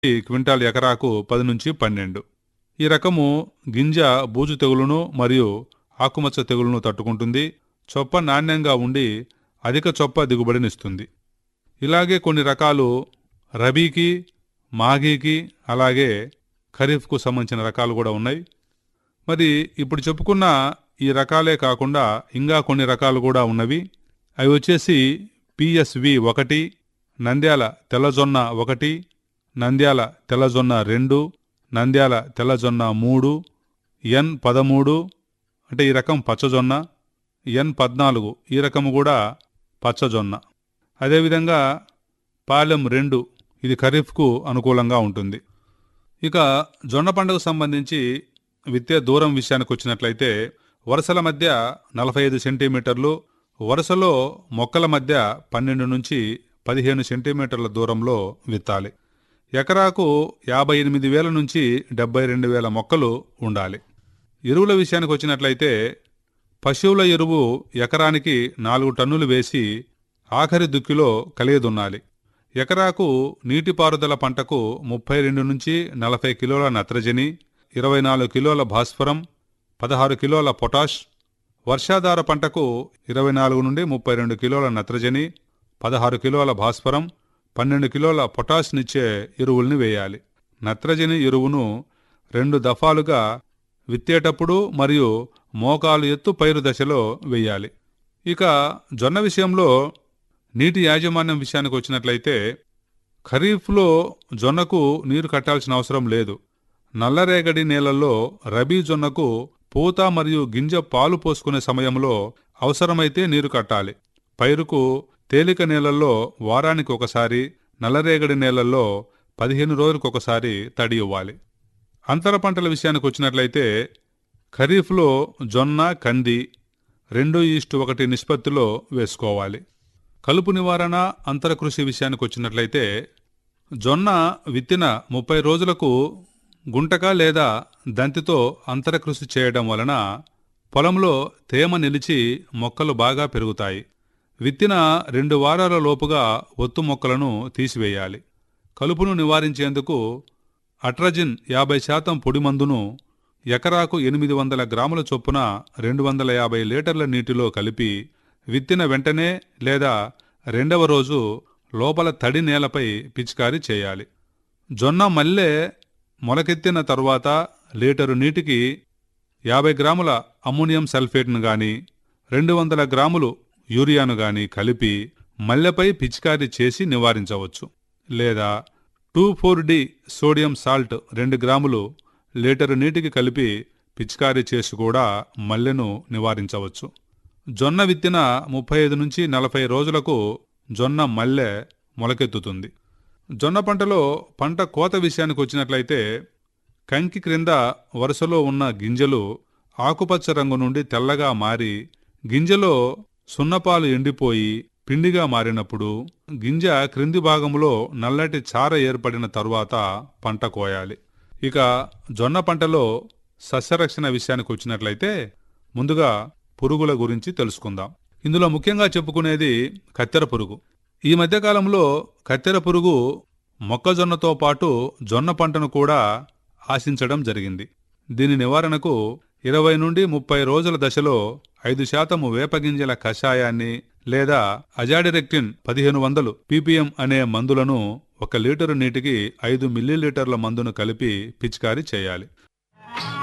quintal ఎకరాకు పది నుంచి పన్నెండు ఈ రకము గింజ బూజు తెగులును మరియు ఆకుమచ్చ తెగులును తట్టుకుంటుంది చొప్ప నాణ్యంగా ఉండి అధిక చొప్ప దిగుబడినిస్తుంది ఇలాగే కొన్ని రకాలు రబీకి మాఘీకి అలాగే ఖరీఫ్కు సంబంధించిన రకాలు కూడా ఉన్నాయి మరి ఇప్పుడు చెప్పుకున్న ఈ రకాలే కాకుండా ఇంకా కొన్ని రకాలు కూడా ఉన్నవి అవి వచ్చేసి పిఎస్వి ఒకటి నంద్యాల తెల్లజొన్న ఒకటి నంద్యాల తెల్లజొన్న రెండు నంద్యాల తెల్లజొన్న మూడు ఎన్ పదమూడు అంటే ఈ రకం పచ్చజొన్న ఎన్ పద్నాలుగు ఈ రకము కూడా పచ్చజొన్న అదేవిధంగా పాలెం రెండు ఇది ఖరీఫ్కు అనుకూలంగా ఉంటుంది ఇక జొన్న పంటకు సంబంధించి విత్తే దూరం విషయానికి వచ్చినట్లయితే వరుసల మధ్య నలభై ఐదు సెంటీమీటర్లు వరుసలో మొక్కల మధ్య పన్నెండు నుంచి పదిహేను సెంటీమీటర్ల దూరంలో విత్తాలి ఎకరాకు యాభై ఎనిమిది వేల నుంచి డెబ్బై రెండు వేల మొక్కలు ఉండాలి ఎరువుల విషయానికి వచ్చినట్లయితే పశువుల ఎరువు ఎకరానికి నాలుగు టన్నులు వేసి ఆఖరి దుక్కిలో కలియదున్నాలి ఎకరాకు నీటిపారుదల పంటకు ముప్పై రెండు నుంచి నలభై కిలోల నత్రజని ఇరవై నాలుగు కిలోల భాస్వరం పదహారు కిలోల పొటాష్ వర్షాధార పంటకు ఇరవై నాలుగు నుండి ముప్పై రెండు కిలోల నత్రజని పదహారు కిలోల భాస్వరం పన్నెండు కిలోల పొటాష్నిచ్చే ఎరువుల్ని వేయాలి నత్రజని ఎరువును రెండు దఫాలుగా విత్తేటప్పుడు మరియు మోకాలు ఎత్తు పైరు దశలో వేయాలి ఇక జొన్న విషయంలో నీటి యాజమాన్యం విషయానికి వచ్చినట్లయితే ఖరీఫ్లో జొన్నకు నీరు కట్టాల్సిన అవసరం లేదు నల్లరేగడి నేలల్లో రబీ జొన్నకు పూత మరియు గింజ పాలు పోసుకునే సమయంలో అవసరమైతే నీరు కట్టాలి పైరుకు తేలిక నేలల్లో వారానికి ఒకసారి నల్లరేగడి నేలల్లో పదిహేను రోజులకు ఒకసారి తడి ఇవ్వాలి అంతర పంటల విషయానికి వచ్చినట్లయితే ఖరీఫ్లో జొన్న కంది రెండు ఈస్టు ఒకటి నిష్పత్తిలో వేసుకోవాలి కలుపు నివారణ అంతర కృషి విషయానికి వచ్చినట్లయితే జొన్న విత్తిన ముప్పై రోజులకు గుంటక లేదా దంతితో అంతర కృషి చేయడం వలన పొలంలో తేమ నిలిచి మొక్కలు బాగా పెరుగుతాయి విత్తిన రెండు వారాల లోపుగా ఒత్తు మొక్కలను తీసివేయాలి కలుపును నివారించేందుకు అట్రజిన్ యాభై శాతం పొడి మందును ఎకరాకు ఎనిమిది వందల గ్రాముల చొప్పున రెండు వందల యాభై లీటర్ల నీటిలో కలిపి విత్తిన వెంటనే లేదా రెండవ రోజు లోపల తడి నేలపై పిచికారీ చేయాలి జొన్న మల్లె మొలకెత్తిన తరువాత లీటరు నీటికి యాభై గ్రాముల అమ్మోనియం సల్ఫేట్ను గాని రెండు వందల గ్రాములు యూరియాను గాని కలిపి మల్లెపై పిచికారీ చేసి నివారించవచ్చు లేదా two four D sodium salt రెండు గ్రాములు లీటరు నీటికి కలిపి పిచికారీ చేసి కూడా మల్లెను నివారించవచ్చు జొన్న విత్తిన ముప్పై ఐదు నుంచి నలభై రోజులకు జొన్న మల్లె మొలకెత్తుతుంది జొన్న పంటలో పంట కోత విషయానికి వచ్చినట్లయితే కంకి క్రింద వరుసలో ఉన్న గింజలు ఆకుపచ్చ రంగు నుండి తెల్లగా మారి గింజలో సున్నపాలు ఎండిపోయి పిండిగా మారినప్పుడు గింజ క్రింది భాగంలో నల్లటి చార ఏర్పడిన తరువాత పంట కోయాలి ఇక జొన్న పంటలో సస్యరక్షణ విషయానికి వచ్చినట్లయితే ముందుగా పురుగుల గురించి తెలుసుకుందాం ఇందులో ముఖ్యంగా చెప్పుకునేది కత్తెర పురుగు ఈ మధ్యకాలంలో కత్తెర పురుగు మొక్కజొన్నతో పాటు జొన్న పంటను కూడా ఆశించడం జరిగింది దీని నివారణకు ఇరవై నుండి ముప్పై రోజుల దశలో ఐదు శాతము వేపగింజల కషాయాన్ని లేదా అజాడిరెక్టిన్ పదిహేను వందలు పీపీఎం అనే మందులను ఒక లీటరు నీటికి ఐదు మిల్లీలీటర్ల మందును కలిపి పిచికారీ చేయాలి